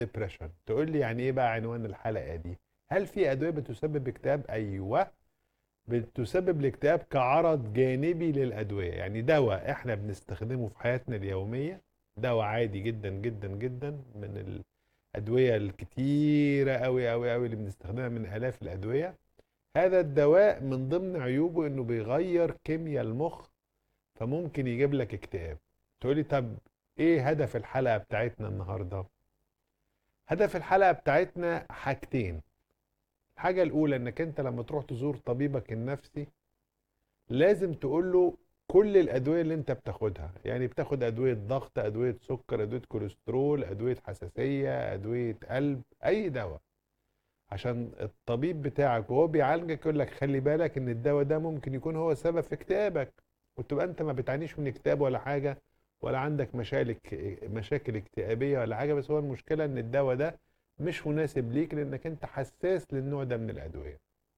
ديبريشن تقول لي يعني ايه بقى عنوان الحلقه دي هل في ادويه بتسبب اكتئاب ايوه بتسبب الاكتئاب كعرض جانبي للادويه يعني دواء احنا بنستخدمه في حياتنا اليوميه دواء عادي جدا جدا جدا من الادويه الكتيره قوي قوي قوي اللي بنستخدمها من الاف الادويه هذا الدواء من ضمن عيوبه انه بيغير كيمياء المخ فممكن يجيب لك اكتئاب تقولي طب ايه هدف الحلقه بتاعتنا النهارده هدف الحلقه بتاعتنا حاجتين الحاجه الاولى انك انت لما تروح تزور طبيبك النفسي لازم تقول له كل الادويه اللي انت بتاخدها يعني بتاخد ادويه ضغط ادويه سكر ادويه كوليسترول ادويه حساسيه ادويه قلب اي دواء عشان الطبيب بتاعك وهو بيعالجك يقول لك خلي بالك ان الدواء ده ممكن يكون هو سبب في اكتئابك وتبقى انت ما بتعانيش من اكتئاب ولا حاجه ولا عندك مشاكل مشاكل اكتئابيه ولا حاجه بس هو المشكله ان الدواء ده مش مناسب ليك لانك انت حساس للنوع ده من الادويه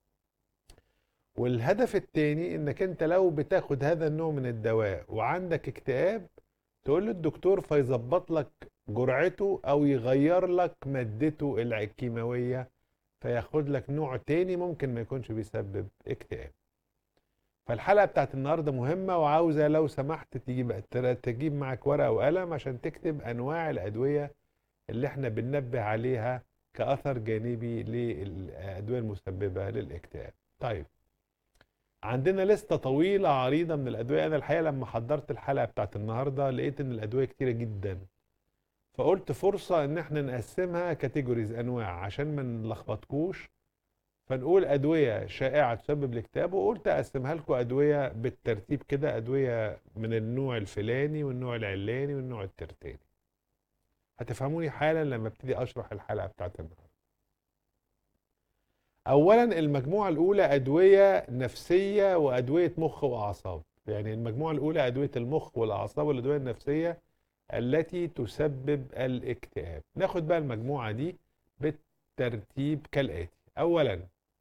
والهدف التاني انك انت لو بتاخد هذا النوع من الدواء وعندك اكتئاب تقول للدكتور فيظبط لك جرعته او يغير لك مادته الكيماويه فياخد لك نوع تاني ممكن ما يكونش بيسبب اكتئاب فالحلقه بتاعت النهارده مهمه وعاوزه لو سمحت تجيب تجيب معاك ورقه وقلم عشان تكتب انواع الادويه اللي احنا بننبه عليها كاثر جانبي للادويه المسببه للاكتئاب طيب عندنا لستة طويلة عريضة من الأدوية أنا الحقيقة لما حضرت الحلقة بتاعت النهاردة لقيت إن الأدوية كتيرة جدا فقلت فرصة إن إحنا نقسمها كاتيجوريز أنواع عشان ما نلخبطكوش فنقول أدوية شائعة تسبب الاكتئاب وقلت أقسمها لكم أدوية بالترتيب كده أدوية من النوع الفلاني والنوع العلاني والنوع الترتاني هتفهموني حالا لما ابتدي أشرح الحلقة بتاعت النهاردة اولا المجموعه الاولى ادويه نفسيه وادويه مخ واعصاب يعني المجموعه الاولى ادويه المخ والاعصاب والادويه النفسيه التي تسبب الاكتئاب ناخد بقى المجموعه دي بالترتيب كالاتي اولا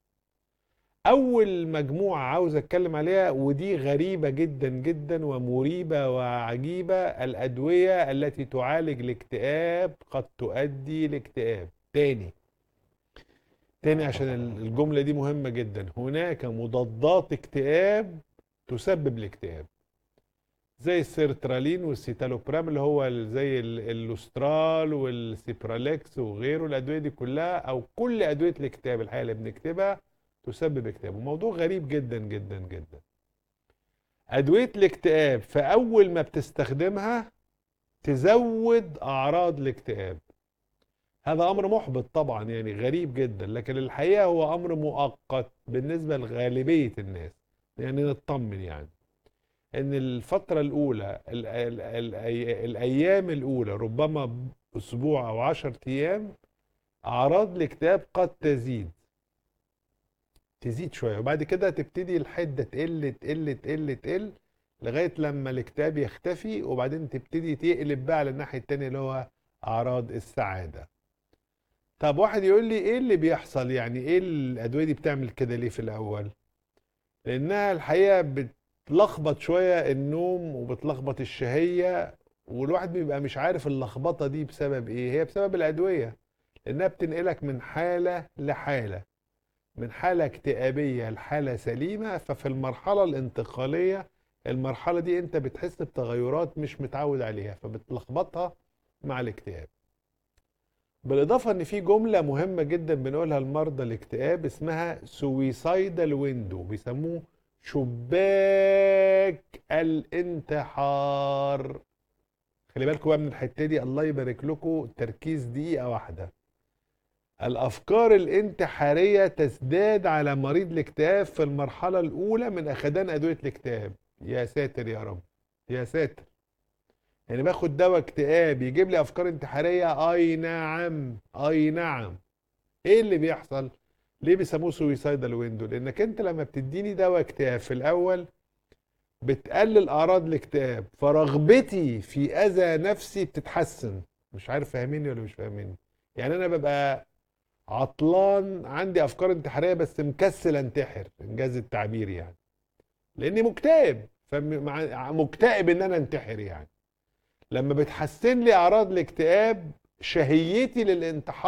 اول مجموعه عاوز اتكلم عليها ودي غريبه جدا جدا ومريبه وعجيبه الادويه التي تعالج الاكتئاب قد تؤدي لاكتئاب تاني تاني عشان الجملة دي مهمة جدا هناك مضادات اكتئاب تسبب الاكتئاب زي السيرترالين والسيتالوبرام اللي هو زي اللوسترال والسيبرالكس وغيره الادويه دي كلها او كل ادويه الاكتئاب الحقيقه اللي بنكتبها تسبب اكتئاب وموضوع غريب جدا جدا جدا ادويه الاكتئاب في اول ما بتستخدمها تزود اعراض الاكتئاب هذا امر محبط طبعا يعني غريب جدا لكن الحقيقه هو امر مؤقت بالنسبه لغالبيه الناس يعني نطمن يعني ان الفتره الاولى ال ال ال الايام الاولى ربما اسبوع او عشر ايام اعراض الاكتئاب قد تزيد تزيد شويه وبعد كده تبتدي الحده تقل تقل تقل تقل لغايه لما الاكتئاب يختفي وبعدين تبتدي تقلب بقى على الناحيه الثانيه اللي هو اعراض السعاده طب واحد يقول لي ايه اللي بيحصل يعني ايه الادويه دي بتعمل كده ليه في الاول لانها الحقيقه بتلخبط شويه النوم وبتلخبط الشهيه والواحد بيبقى مش عارف اللخبطه دي بسبب ايه هي بسبب الادويه لانها بتنقلك من حاله لحاله من حاله اكتئابيه لحاله سليمه ففي المرحله الانتقاليه المرحله دي انت بتحس بتغيرات مش متعود عليها فبتلخبطها مع الاكتئاب بالاضافه ان في جمله مهمه جدا بنقولها لمرضى الاكتئاب اسمها سويسايدال ويندو بيسموه شباك الانتحار خلي بالكم بقى من الحته دي الله يبارك لكم تركيز دقيقه واحده الافكار الانتحاريه تزداد على مريض الاكتئاب في المرحله الاولى من اخدان ادويه الاكتئاب يا ساتر يا رب يا ساتر يعني باخد دواء اكتئاب يجيب لي افكار انتحاريه اي نعم اي نعم ايه اللي بيحصل ليه بيسموه سويسايدال ويندو لانك انت لما بتديني دواء اكتئاب في الاول بتقلل اعراض الاكتئاب فرغبتي في اذى نفسي بتتحسن مش عارف فاهميني ولا مش فاهميني يعني انا ببقى عطلان عندي افكار انتحاريه بس مكسل انتحر انجاز التعبير يعني لاني مكتئب فمكتئب ان انا انتحر يعني لما بتحسن لي اعراض الاكتئاب شهيتي للانتحار